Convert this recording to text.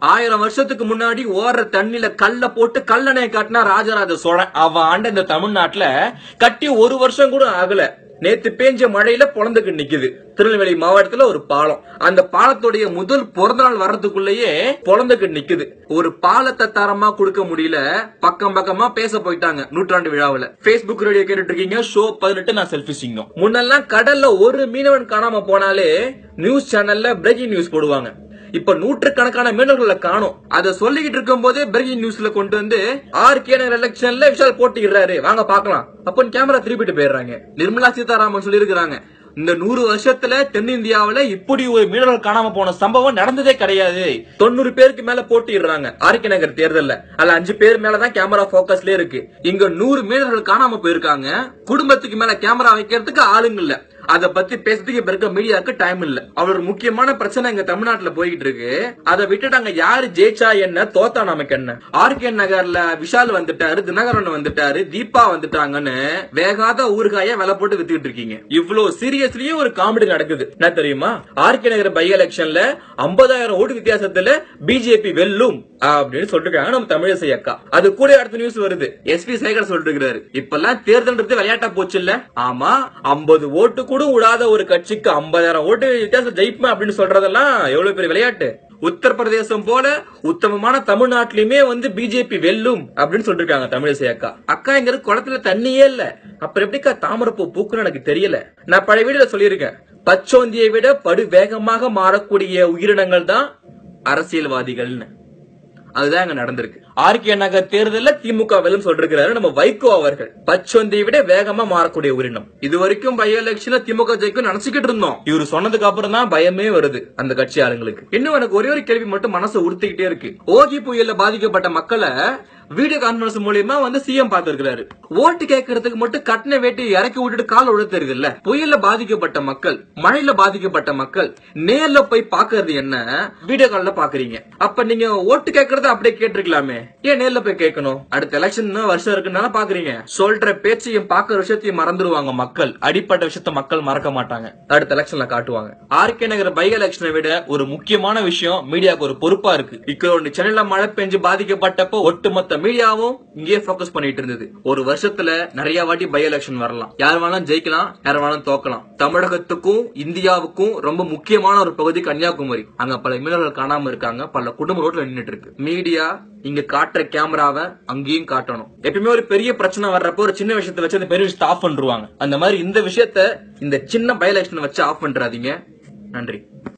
ஆயிரம் வருஷத்துக்கு முன்னாடி ஓடுற தண்ணில கல்ல போட்டு கல்லணையை காட்டினா ராஜராஜ சோழன் அவன் ஆண்ட இந்த தமிழ்நாட்டுல கட்டி ஒரு வருஷம் கூட ஆகல நேத்து பேஞ்ச மழையில பொழந்துக்கு நிக்குது திருநெல்வேலி மாவட்டத்துல ஒரு பாலம் அந்த பாலத்துடைய முதல் பிறந்த நாள் வர்றதுக்குள்ளேயே பொழந்துக்கு நிக்குது ஒரு பாலத்தை தரமா கொடுக்க முடியல பக்கம் பக்கமா பேச போயிட்டாங்க நூற்றாண்டு விழாவுல பேஸ்புக் ரேடியோ கேட்டுட்டு இருக்கீங்க ஷோ பதினெட்டு நான் செல்ஃபி சிங்கம் முன்னெல்லாம் கடல்ல ஒரு மீனவன் காணாம போனாலே நியூஸ் சேனல்ல பிரேக்கிங் நியூஸ் போடுவாங்க இப்ப நூற்றுக்கணக்கான மீனவர்களை காணும் அதை சொல்லிக்கிட்டு இருக்கும் போதே பிரேக்கிங் நியூஸ்ல கொண்டு வந்து ஆர் கே நகர் எலெக்ஷன்ல விஷால் போட்டிடுறாரு வாங்க பாக்கலாம் அப்ப கேமரா திருப்பிட்டு போயிடுறாங்க நிர்மலா சீதாராமன் சொல்லியிருக்கிறாங்க இந்த நூறு வருஷத்துல தென்னிந்தியாவுல இப்படி ஒரு மீனவர்கள் காணாம போன சம்பவம் நடந்ததே கிடையாது தொண்ணூறு பேருக்கு மேல போட்டிடுறாங்க ஆர்கே நகர் தேர்தல்ல அதுல அஞ்சு பேர் மேலதான் கேமரா போக்கஸ்ல இருக்கு இங்க நூறு மீனவர்கள் காணாம போயிருக்காங்க குடும்பத்துக்கு மேல கேமரா வைக்கிறதுக்கு ஆளுங்க இல்ல அத பத்தி பேசுறதுக்கு இப்ப இருக்க மீடியாவுக்கு டைம் இல்ல அவரோட முக்கியமான பிரச்சனை இங்க தமிழ்நாட்டுல போய்கிட்டு இருக்கு அதை விட்டுட்டாங்க யாரு ஜெயிச்சா என்ன தோத்தா நமக்கு என்ன ஆர்கே நகர்ல விஷால் வந்துட்டாரு தினகரன் வந்துட்டாரு தீபா வந்துட்டாங்கன்னு வேகாத ஊறுகாய விலை போட்டு வித்துக்கிட்டு இருக்கீங்க இவ்வளவு சீரியஸ்லயே ஒரு காமெடி நடக்குது என்ன தெரியுமா ஆர்கே நகர் பை எலெக்ஷன்ல ஐம்பதாயிரம் ஓட்டு வித்தியாசத்துல பிஜேபி வெல்லும் அப்படின்னு சொல்லிருக்காங்க நம்ம தமிழிசை அக்கா அது கூட அடுத்த நியூஸ் வருது எஸ்பி சேகர் சொல்லிட்டு இருக்காரு இப்பெல்லாம் தேர்தல்ன்றது விளையாட்டா போச்சு இல்ல ஆமா ஐம்பது ஓட்டு கூட விடாத ஒரு கட்சிக்கு ஐம்பதாயிரம் ஓட்டு வித்தியாசம் ஜெயிப்பேன் அப்படின்னு சொல்றதெல்லாம் எவ்வளவு பெரிய விளையாட்டு உத்தரப்பிரதேசம் போல உத்தமமான தமிழ்நாட்டிலுமே வந்து பிஜேபி வெல்லும் அப்படின்னு சொல்லிருக்காங்க தமிழிசை அக்கா அக்கா இங்க குளத்துல தண்ணியே இல்ல அப்புறம் எப்படிக்கா தாமரப்பூ பூக்குன்னு எனக்கு தெரியல நான் பழைய வீடுல சொல்லியிருக்கேன் பச்சோந்தியை விட படு வேகமாக மாறக்கூடிய உயிரினங்கள் தான் அரசியல்வாதிகள்னு அதுதான் அங்க நடந்திருக்கு ஆர்கே நகர் தேர்தல்ல திமுக வெல்லும் சொல்லிருக்கிறாரு நம்ம வைகோ அவர்கள் பச்சொந்தியை விட வேகமா மாறக்கூடிய உரினம் இது வரைக்கும் பை எலெக்ஷன்ல திமுக ஜெயிக்கும் நினைச்சுக்கிட்டு இருந்தோம் இவரு சொன்னதுக்கு அப்புறம் தான் பயமே வருது அந்த கட்சி ஆளுங்களுக்கு இன்னும் எனக்கு ஒரே ஒரு கேள்வி மட்டும் மனசு உறுத்திக்கிட்டே இருக்கு ஓகி புயல்ல பாதிக்கப்பட்ட மக்களை வீடியோ கான்பரன்ஸ் மூலியமா வந்து சிஎம் பாத்துருக்காரு ஓட்டு கேட்கறதுக்கு மட்டும் கட்டின வேட்டி இறக்கி விட்டுட்டு கால் உழுத்துறது இல்ல புயல்ல பாதிக்கப்பட்ட மக்கள் மழையில பாதிக்கப்பட்ட மக்கள் நேர்ல போய் பாக்குறது என்ன வீடியோ கால்ல பாக்குறீங்க அப்ப நீங்க ஓட்டு கேட்கறத அப்படியே கேட்டிருக்கலாமே ஏன் நேர்ல போய் கேட்கணும் அடுத்த எலெக்ஷன் வருஷம் இருக்குன்னு பாக்குறீங்க சொல்ற பேச்சையும் பாக்குற விஷயத்தையும் மறந்துடுவாங்க மக்கள் அடிப்பட்ட விஷயத்த மக்கள் மறக்க மாட்டாங்க அடுத்த எலெக்ஷன்ல காட்டுவாங்க ஆர்கே நகர் பை எலெக்ஷனை விட ஒரு முக்கியமான விஷயம் மீடியாவுக்கு ஒரு பொறுப்பா இருக்கு இக்கோண்டு சென்னையில மழை பெஞ்சு பாதிக்கப்பட்டப்போ ஒட்டுமொத்த மீடியாவும் இங்கேயே போக்கஸ் பண்ணிட்டு இருந்தது ஒரு வருஷத்துல நிறைய வாட்டி பை எலெக்ஷன் வரலாம் யார் வேணாலும் ஜெயிக்கலாம் யார் வேணாலும் தோக்கலாம் தமிழகத்துக்கும் இந்தியாவுக்கும் ரொம்ப முக்கியமான ஒரு பகுதி கன்னியாகுமரி அங்க பல மீனவர்கள் காணாம இருக்காங்க பல குடும்ப ரோட்ல நின்னுட்டு இருக்கு மீடியா இங்க காட்டுற கேமராவை அங்கேயும் காட்டணும் எப்பயுமே ஒரு பெரிய பிரச்சனை வர்றப்போ ஒரு சின்ன விஷயத்தை வச்சு அந்த பெரிய விஷயத்தை ஆஃப் பண்ணிருவாங்க அந்த மாதிரி இந்த விஷயத்த இந்த சின்ன பை எலெக்ஷன் வச்சு ஆஃப் பண்றாதீங்க நன்றி